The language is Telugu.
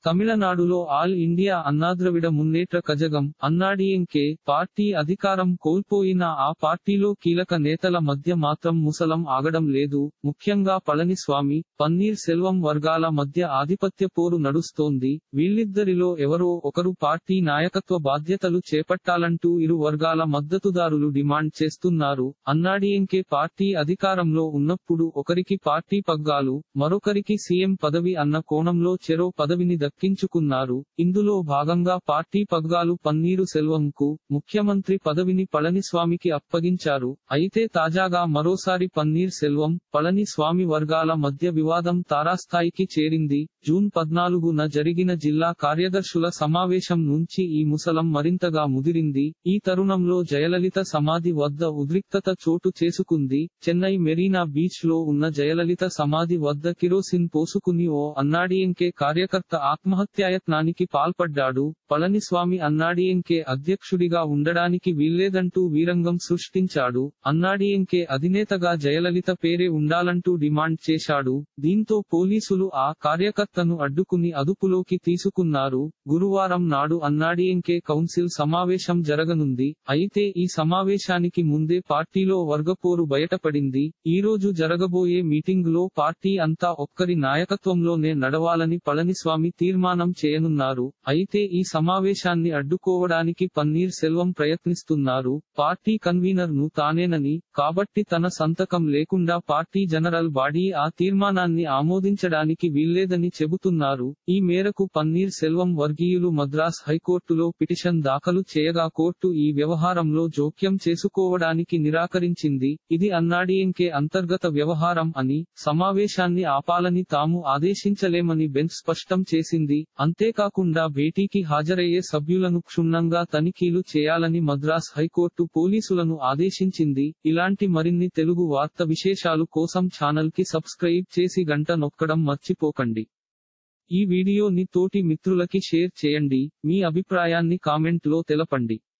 తమిళనాడులో all India Anna Dravida Munnetra Kazhagam Anna DMK party అధికారం కోల్పోయిన ఆ పార్టీలో కీలక నేతల మధ్య మాత్రం ముసలం ఆగడం లేదు ముఖ్యంగా పళనిస్వామి పన్నీర్ సెల్వం వర్గాల మధ్య ఆధిపత్య పోరు నడుస్తోంది వీళ్ళిద్దరిలో ఎవరో ఒకరు పార్టీ నాయకత్వ బాధ్యతలు చేపట్టాలంటూ ఇరు వర్గాల మద్దతుదారులు డిమాండ్ చేస్తున్నారు అన్నాడీఎంకే పార్టీ అధికారంలో ఉన్నప్పుడు ఒకరికి పార్టీ పగ్గాలు మరొకరికి సీఎం పదవి అన్న కోణంలో చెరో పదవిని దక్కించుకున్నారు ఇందులో భాగంగా పార్టీ పగ్గాలు పన్నీరు సెల్వంకు ముఖ్యమంత్రి పదవిని పళనిస్వామికి అప్పగించారు అయితే తాజాగా మరోసారి పన్నీర్ సెల్వం పళనిస్వామి వర్గాల మధ్య వివాదం తారాస్థాయికి చేరింది జూన్ పద్నాలుగున జరిగిన జిల్లా కార్యదర్శుల సమావేశం నుంచి ఈ ముసలం మరింతగా ముదిరింది ఈ తరుణంలో జయలలిత సమాధి వద్ద ఉద్రిక్తత చోటు చేసుకుంది చెన్నై మెరీనా బీచ్ లో ఉన్న జయలలిత సమాధి వద్ద కిరోసిన్ పోసుకుని ఓ అన్నాడీఎంకే కార్యకర్త ఆత్మహత్యాయత్నానికి పాల్పడ్డాడు పళనిస్వామి అన్నాడీఎంకే అధ్యక్షుడిగా ఉండడానికి వీల్లేదంటూ వీరంగం సృష్టించాడు అన్నాడీఎంకే అధినేతగా జయలలిత పేరే ఉండాలంటూ డిమాండ్ చేశాడు దీంతో పోలీసులు ఆ కార్యకర్తను అడ్డుకుని అదుపులోకి తీసుకున్నారు గురువారం నాడు అన్నాడీఎంకే కౌన్సిల్ సమావేశం జరగనుంది అయితే ఈ సమావేశానికి ముందే పార్టీలో వర్గపోరు బయటపడింది ఈ రోజు జరగబోయే మీటింగ్ లో పార్టీ అంతా ఒక్కరి నాయకత్వంలోనే నడవాలని పళనిస్వామి తీర్మానం చేయనున్నారు అయితే ఈ సమావేశాన్ని అడ్డుకోవడానికి పన్నీర్ సెల్వం ప్రయత్నిస్తున్నారు పార్టీ కన్వీనర్ ను తానేనని కాబట్టి తన సంతకం లేకుండా పార్టీ జనరల్ బాడీ ఆ తీర్మానాన్ని ఆమోదించడానికి వీల్లేదని చెబుతున్నారు ఈ మేరకు పన్నీర్ సెల్వం వర్గీయులు మద్రాస్ హైకోర్టులో పిటిషన్ దాఖలు చేయగా కోర్టు ఈ వ్యవహారంలో జోక్యం చేసుకోవడానికి నిరాకరించింది ఇది అన్నాడీఎంకే అంతర్గత వ్యవహారం అని సమావేశాన్ని ఆపాలని తాము ఆదేశించలేమని బెంచ్ స్పష్టం చేసింది అంతేకాకుండా భేటీకి హాజరయ్యే సభ్యులను క్షుణ్ణంగా తనిఖీలు చేయాలని మద్రాస్ హైకోర్టు పోలీసులను ఆదేశించింది ఇలాంటి మరిన్ని తెలుగు వార్త విశేషాలు కోసం ఛానల్ కి సబ్స్క్రైబ్ చేసి గంట నొక్కడం మర్చిపోకండి ఈ వీడియోని తోటి మిత్రులకి షేర్ చేయండి మీ అభిప్రాయాన్ని కామెంట్ లో తెలపండి